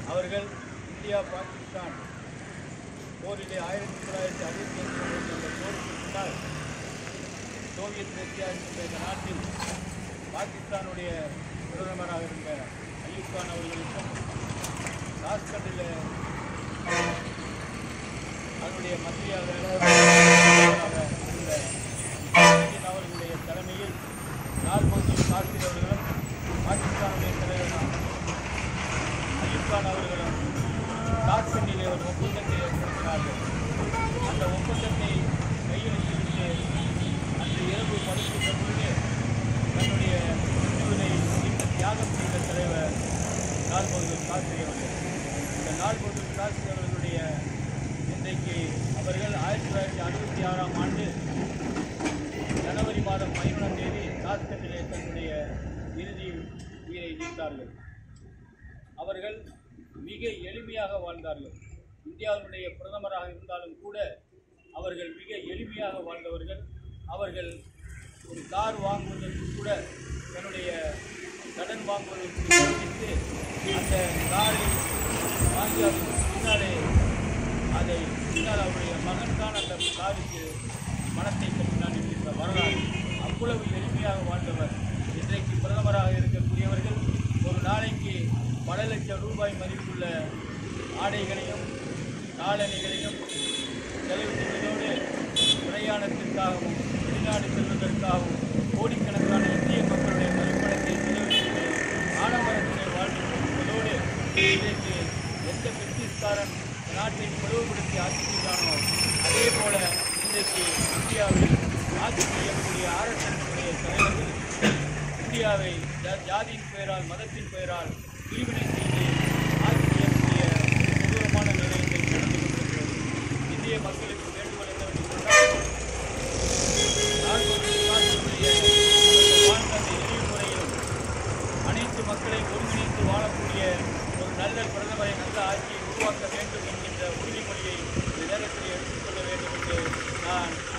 அவர்கள் இந்தியா பாகிஸ்தான் போரிலே ஆயிரத்தி தொள்ளாயிரத்தி அறுபத்தி அஞ்சு அந்த போருக்கு முன்னால் சோவியத் ரஷ்யா என்கின்ற இந்த நாட்டில் பாகிஸ்தானுடைய பிரதமராக இருந்த அயூப் கான் அவர்களுக்கும் ராஜ்கட்டில் அதனுடைய மத்தியாக இருந்த இஸ்லாமியன் அவர்களுடைய தலைமையில் லால் பகதூர் சாஸ்திரி அவர்களும் பாகிஸ்தானுடைய தலைவர் அயூப் கான் அவர்களும் தாஸ்கண்டிலே ஒரு ஒப்பந்தத்தை ஏற்படுத்தினார்கள் அந்த ஒப்பந்தத்தை கையெழுத்திட்டு அன்று இரவு படுக்கின்ற பொழுது தன்னுடைய ஜீவனை இந்த தியாகம் செய்த தலைவர் லால் பகதூர் சாஸ்திரி அவர்கள் இந்த லால் பகதூர் சாஸ்திரி அவர்களுடைய இன்றைக்கு அவர்கள் ஆயிரத்தி தொள்ளாயிரத்தி அறுபத்தி ஆறாம் ஆண்டு ஜனவரி மாதம் பதினொன்றாம் தேதி தாஸ்கண்டிலே தன்னுடைய இறுதி உயிரை நீத்தார்கள் அவர்கள் மிக எளிமையாக வாழ்ந்தார்கள் இந்தியாவினுடைய பிரதமராக இருந்தாலும் கூட அவர்கள் மிக எளிமையாக வாழ்ந்தவர்கள் அவர்கள் ஒரு கார் வாங்குவதற்கு கூட தன்னுடைய கடன் வாங்குவதற்கு யோசித்து அந்த காரை வாங்கி அதற்கு பின்னாலே அதை பின்னால் அவருடைய மகன் தான் அந்த காருக்கு பணத்தை கட்டினான் என்கின்ற வரலாறு அவ்வளவு எளிமையாக வாழ்ந்தவர் இன்றைக்கு பிரதமராக இருக்கக்கூடியவர்கள் ஒரு நாளைக்கு பல லட்சம் ரூபாய் மதிப்புள்ள ஆடைகளையும் காலணிகளையும் செலவு செய்வதோடு பிரயாணத்திற்காகவும் வெளிநாடு செல்வதற்காகவும் கோடிக்கணக்கான இந்திய மக்களுடைய மதிப்பணத்தை செலவு செய்து ஆடம்பரத்தினை வாழ்ந்து கொண்டிருப்பதோடு இன்றைக்கு எந்த பிரிட்டிஷ்காரன் நாட்டை பிளவுபடுத்தி ஆட்சி செய்தானோ அதே போல இன்றைக்கு இந்தியாவில் ஆட்சி செய்யக்கூடிய ஆர்எஸ்எஸ்னுடைய தலைவர்கள் இந்தியாவை ஜா- ஜாதியின் பெயரால் மதத்தின் பெயரால் பிரிவினை செய்து ஆட்சி செய்யக்கூடிய கொடூரமான நிலையத்தை நடந்து கொண்டிருக்கிறது இந்திய மக்களுக்கு வேண்டுகோள் என்னவென்று சொன்னால் நாற்பது நாட்களுடைய வாழ்ந்த அந்த எளிய முறையிலும் அனைத்து மக்களை ஒருங்கிணைத்து வாழக்கூடிய ஒரு நல்ல பிரதமரை நல்ல ஆட்சியை உருவாக்க வேண்டும் என்கின்ற உறுதிமொழியை இந்த நேரத்தில் எடுத்துக்கொள்ள வேண்டும் என்று நான்